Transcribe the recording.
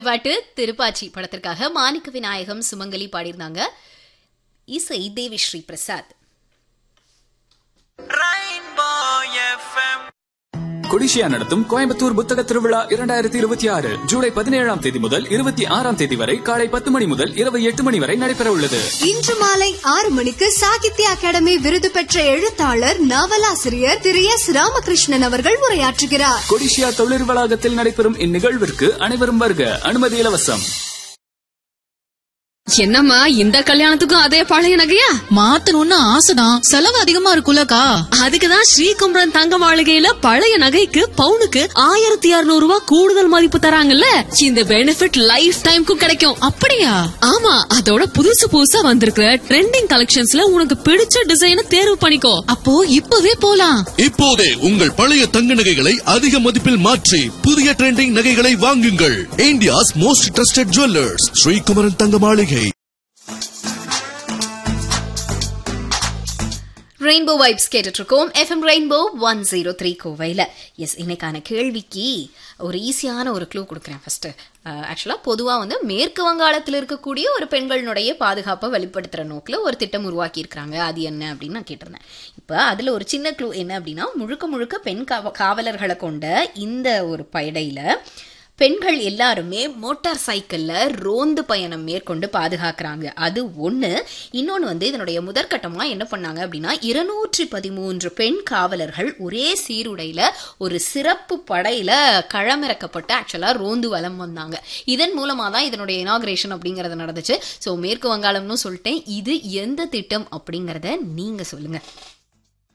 பாட்டு திருப்பாச்சி படத்திற்காக மாணிக்க விநாயகம் சுமங்கலி பாடியிருந்தாங்க இசை தேவி ஸ்ரீ பிரசாத் Rainbow FM. கொடிஷியா நடத்தும் கோயம்புத்தூர் புத்தக திருவிழா இரண்டாயிரத்தி இருபத்தி ஆறு ஜூலை பதினேழாம் தேதி முதல் இருபத்தி ஆறாம் தேதி வரை காலை பத்து மணி முதல் இரவு எட்டு மணி வரை நடைபெற உள்ளது இன்று மாலை ஆறு மணிக்கு சாகித்ய அகாடமி விருது பெற்ற எழுத்தாளர் நாவலாசிரியர் திரு எஸ் ராமகிருஷ்ணன் அவர்கள் உரையாற்றுகிறார் கொடிஷியா தொழில் வளாகத்தில் நடைபெறும் இந்நிகழ்விற்கு அனைவரும் வருக அனுமதி இலவசம் என்னம்மா இந்த கல்யாணத்துக்கும் அதே பழைய நகையா மாத்தணும்னு ஆசைதான் செலவு அதிகமா இருக்குல்லக்கா அதுக்குதான் ஸ்ரீகுமரன் தங்க மாளிகையில பழைய நகைக்கு பவுனுக்கு ஆயிரத்தி இருநூறு ரூபாய் கூடுதல் மதிப்பு தராங்கல்ல இந்த பெனிஃபிட் லைஃப் டைம்க்கும் கிடைக்கும் அப்படியா ஆமா அதோட புதுசு புதுசா வந்திருக்கிற ட்ரெண்டிங் கலெக்ஷன்ஸ்ல உனக்கு பிடிச்ச டிசைனை தேர்வு பண்ணிக்கோ அப்போ இப்பவே போலாம் இப்போதே உங்கள் பழைய தங்க நகைகளை அதிக மதிப்பில் மாற்றி புதிய ட்ரெண்டிங் நகைகளை வாங்குங்கள் India's most trusted jewellers Srikumaran Thanga Maligai rainbow vibes கேட்டுட்டு இருக்கோம் FM rainbow one zero three கோவையில் எஸ் இன்னைக்கான கேள்விக்கு ஒரு ஈஸியான ஒரு க்ளூ கொடுக்குறேன் ஃபர்ஸ்ட் ஆக்சுவலாக பொதுவாக வந்து மேற்கு வங்காளத்தில் இருக்கக்கூடிய ஒரு பெண்களுடைய பாதுகாப்பை வெளிப்படுத்துகிற நோக்கில் ஒரு திட்டம் உருவாக்கி இருக்காங்க அது என்ன அப்படின்னு நான் கேட்டிருந்தேன் இப்போ அதில் ஒரு சின்ன க்ளூ என்ன அப்படின்னா முழுக்க முழுக்க பெண் காவ காவலர்களை கொண்ட இந்த ஒரு படையில் பெண்கள் எல்லாருமே மோட்டார் சைக்கிள்ல ரோந்து பயணம் மேற்கொண்டு பாதுகாக்கிறாங்க அது ஒண்ணு இன்னொன்னு வந்து இதனுடைய முதற்கட்டமா என்ன பண்ணாங்க அப்படின்னா இருநூற்றி பதிமூன்று பெண் காவலர்கள் ஒரே சீருடையில ஒரு சிறப்பு படையில களமிறக்கப்பட்டு ஆக்சுவலா ரோந்து வலம் வந்தாங்க இதன் மூலமா தான் இதனுடைய இனாகிரேஷன் அப்படிங்கறது நடந்துச்சு ஸோ மேற்கு வங்காளம்னு சொல்லிட்டேன் இது எந்த திட்டம் அப்படிங்கறத நீங்க சொல்லுங்க